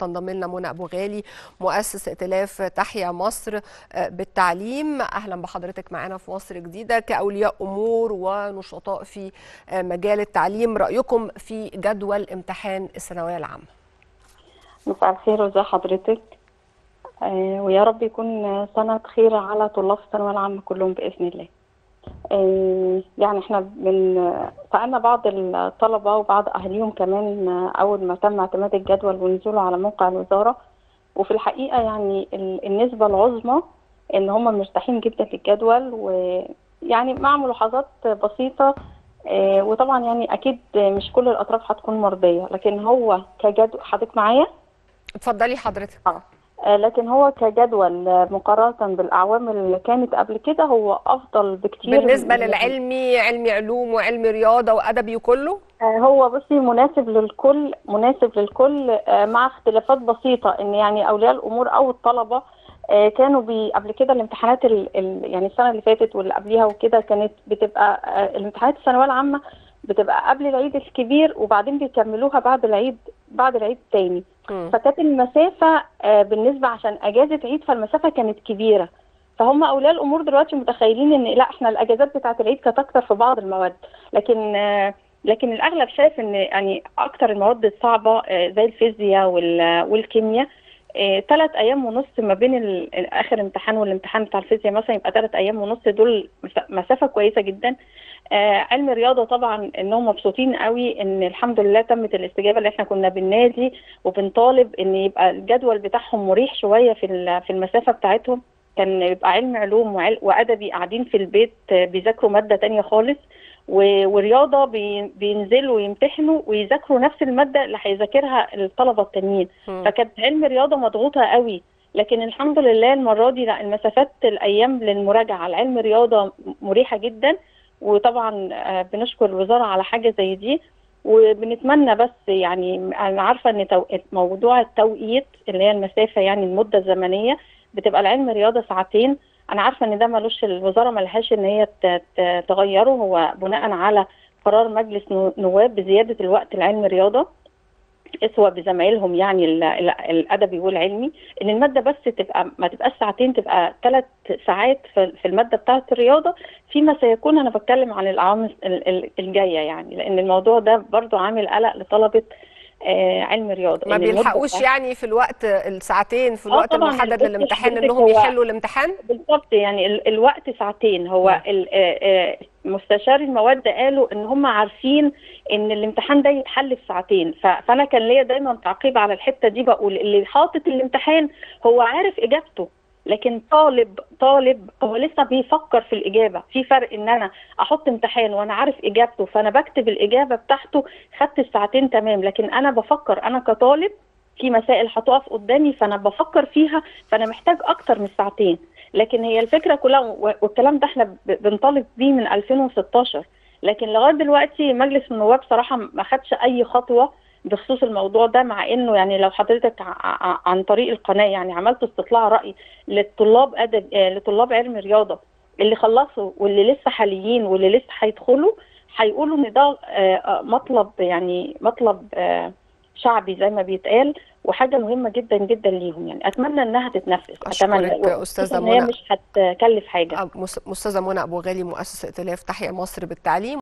تنضم لنا منى ابو غالي مؤسس ائتلاف تحيا مصر بالتعليم اهلا بحضرتك معانا في مصر جديده كاولياء امور ونشطاء في مجال التعليم رايكم في جدول امتحان الثانويه العامه مساء الخير وازي حضرتك آه ويا رب يكون سنة خير على طلاب الثانوية العامة كلهم بإذن الله آه يعني احنا من سألنا بعض الطلبة وبعض أهاليهم كمان أول ما تم اعتماد الجدول ونزوله على موقع الوزارة وفي الحقيقة يعني النسبة العظمى إن هم مرتاحين جدا للجدول ويعني مع ملاحظات بسيطة آه وطبعا يعني أكيد مش كل الأطراف هتكون مرضية لكن هو كجدول حضرتك معايا؟ اتفضلي حضرتك اه لكن هو كجدول مقارنة بالأعوام اللي كانت قبل كده هو أفضل بكتير بالنسبة للعلمي علمي علوم وعلمي رياضة وأدبي وكله هو بصي مناسب للكل مناسب للكل مع اختلافات بسيطة إن يعني أولياء الأمور أو الطلبة كانوا بي قبل كده الامتحانات ال ال يعني السنة اللي فاتت واللي قبليها وكده كانت بتبقى الامتحانات الثانوية العامة بتبقى قبل العيد الكبير وبعدين بيكملوها بعد العيد بعد العيد الثاني فكانت المسافه بالنسبه عشان اجازه عيد فالمسافه كانت كبيره فهم اولياء الامور دلوقتي متخيلين ان لا احنا الاجازات بتاعه العيد كانت اكتر في بعض المواد لكن لكن الاغلب شايف ان يعني اكتر المواد الصعبه زي الفيزياء والكيمياء ثلاث ايام ونص ما بين اخر امتحان والامتحان بتاع الفيزياء مثلا يبقى ثلاث ايام ونص دول مسافه كويسه جدا آه علم الرياضه طبعا انهم مبسوطين قوي ان الحمد لله تمت الاستجابه اللي احنا كنا بننادي وبنطالب ان يبقى الجدول بتاعهم مريح شويه في في المسافه بتاعتهم كان يبقى علم علوم وادبي قاعدين في البيت بيذاكروا ماده تانية خالص ورياضه بينزلوا يمتحنوا ويذاكروا نفس الماده اللي هيذاكرها الطلبه التانيين فكانت علم الرياضه مضغوطه قوي لكن الحمد لله المره دي لا المسافات الايام للمراجعه على علم الرياضه مريحه جدا وطبعا بنشكر الوزاره على حاجه زي دي وبنتمنى بس يعني انا عارفه ان موضوع التوقيت اللي هي المسافه يعني المده الزمنيه بتبقى العلم رياضه ساعتين انا عارفه ان ده ملوش الوزاره ملهاش ان هي تغيره هو بناء على قرار مجلس نواب بزياده الوقت العلم رياضه اسوى بزمايلهم يعني الادبي والعلمي ان الماده بس تبقى ما تبقاش ساعتين تبقى ثلاث ساعات في الماده بتاعه الرياضه فيما سيكون انا بتكلم عن الاعوام الجايه يعني لان الموضوع ده برضو عامل قلق لطلبه آه علم رياضه ما بيلحقوش يعني في الوقت الساعتين في الوقت المحدد للامتحان انهم يحلوا الامتحان بالظبط يعني ال الوقت ساعتين هو مستشار المواد قالوا ان هم عارفين ان الامتحان ده يتحل في ساعتين فانا كان ليا دايما تعقيب على الحته دي بقول اللي حاطط الامتحان هو عارف اجابته لكن طالب طالب هو لسه بيفكر في الاجابه في فرق ان انا احط امتحان وانا عارف اجابته فانا بكتب الاجابه بتاعته خدت الساعتين تمام لكن انا بفكر انا كطالب في مسائل هتقف قدامي فانا بفكر فيها فانا محتاج اكتر من ساعتين لكن هي الفكره كلها والكلام ده احنا بنطالب بيه من 2016 لكن لغايه دلوقتي مجلس النواب صراحه ما خدش اي خطوه بخصوص الموضوع ده مع انه يعني لو حضرتك عن طريق القناه يعني عملت استطلاع راي للطلاب ادب لطلاب علم رياضه اللي خلصوا واللي لسه حاليين واللي لسه هيدخلوا هيقولوا ان ده مطلب يعني مطلب شعبي زي ما بيتقال وحاجه مهمه جدا جدا ليهم يعني اتمنى انها تتنفذ اتمنى استاذه منى هي مش هتكلف حاجه استاذه منى ابو غالي مؤسسه ائتلاف تحيا مصر بالتعليم